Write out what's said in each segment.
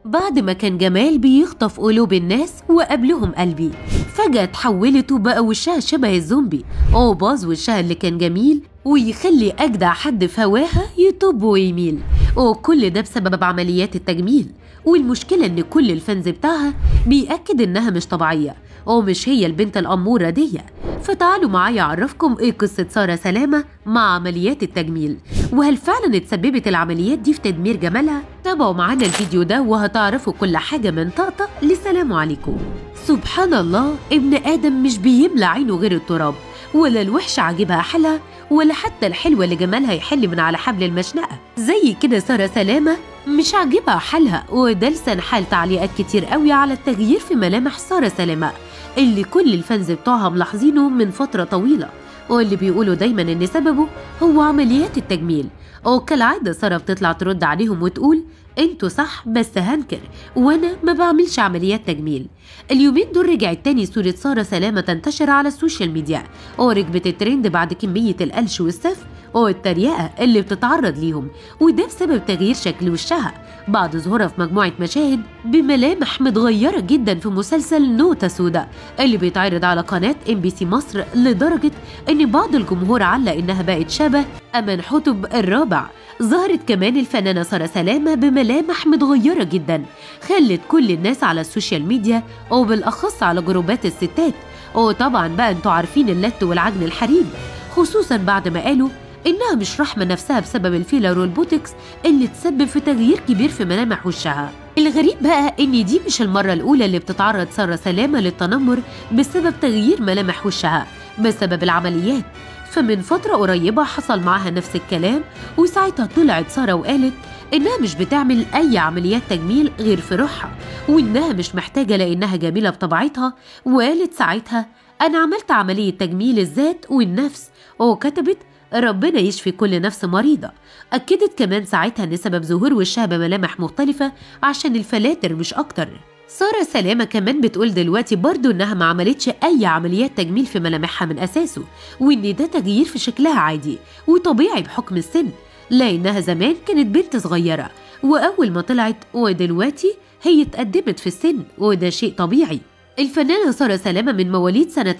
بعد ما كان جمال بيخطف قلوب الناس وقبلهم قلبي فجأة اتحولت وبقى وشها شبه الزومبي وباظ وشها اللي كان جميل ويخلي أجدع حد في هواها يطب ويميل وكل ده بسبب عمليات التجميل والمشكلة إن كل الفانز بتاعها بيأكد إنها مش طبيعية ومش هي البنت الأمورة دي فتعالوا معايا أعرفكم إيه قصة سارة سلامة مع عمليات التجميل وهل فعلا اتسببت العمليات دي في تدمير جمالها؟ تابعوا معانا الفيديو ده وهتعرفوا كل حاجة من طقطق لسلام عليكم سبحان الله ابن آدم مش بيملى عينه غير التراب ولا الوحش عاجبها حالها ولا حتى الحلوة اللي جمالها يحل من على حبل المشنقة زي كده سارة سلامة مش عاجبها حالها وده لسان حال تعليقات كتير قوي على التغيير في ملامح سارة سلامة اللي كل الفانز بتوعها ملاحظينه من فترة طويلة واللي بيقولوا دايما ان سببه هو عمليات التجميل وكالعادة سارة بتطلع ترد عليهم وتقول انتوا صح بس هنكر وانا ما بعملش عمليات تجميل اليومين دول رجعت تاني صورة سارة سلامة تنتشر على السوشيال ميديا وركبت الترند بعد كمية القلش والسف والتريقة اللي بتتعرض ليهم وده بسبب تغيير شكل وشها بعد ظهورها في مجموعة مشاهد بملامح متغيرة جدا في مسلسل نوتة سودا اللي بيتعرض على قناة ام بي سي مصر لدرجة ان بعض الجمهور علق انها بقت شبه أمن حتب الرابع ظهرت كمان الفنانة سارة سلامة بملامح متغيرة جدا خلت كل الناس على السوشيال ميديا وبالأخص على جروبات الستات وطبعا بقى انتوا عارفين اللت والعجن الحريم خصوصا بعد ما قالوا إنها مش رحمة نفسها بسبب الفيلر والبوتكس اللي تسبب في تغيير كبير في ملامح وشها الغريب بقى إن دي مش المرة الأولى اللي بتتعرض سارة سلامة للتنمر بسبب تغيير ملامح وشها بسبب العمليات فمن فترة قريبة حصل معاها نفس الكلام وساعتها طلعت سارة وقالت إنها مش بتعمل أي عمليات تجميل غير في روحها وإنها مش محتاجة لأنها جميلة بطبيعتها وقالت ساعتها أنا عملت عملية تجميل الذات والنفس وكتبت ربنا يشفي كل نفس مريضة أكدت كمان ساعتها إن سبب ظهور وشها بملامح مختلفة عشان الفلاتر مش أكتر سارة سلامة كمان بتقول دلوقتي برضو إنها ما عملتش أي عمليات تجميل في ملامحها من أساسه وإن ده تغيير في شكلها عادي وطبيعي بحكم السن لأنها زمان كانت بنت صغيرة وأول ما طلعت ودلوقتي هي اتقدمت في السن وده شيء طبيعي الفنانة سارة سلامة من مواليد سنة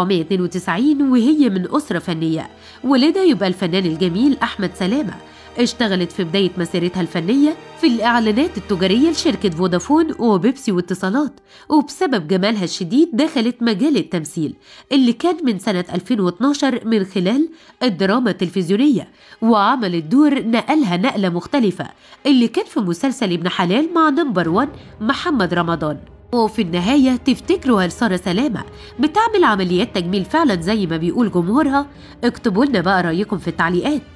1992 وهي من أسرة فنية والدها يبقى الفنان الجميل أحمد سلامة اشتغلت في بداية مسيرتها الفنية في الإعلانات التجارية لشركة فودافون وبيبسي واتصالات وبسبب جمالها الشديد دخلت مجال التمثيل اللي كان من سنة 2012 من خلال الدراما التلفزيونية وعملت دور نقلها نقلة مختلفة اللي كان في مسلسل ابن حلال مع نمبر 1 محمد رمضان وفي النهاية تفتكروا هل سارة سلامة بتعمل عمليات تجميل فعلا زي ما بيقول جمهورها؟ اكتبوا لنا بقى رأيكم في التعليقات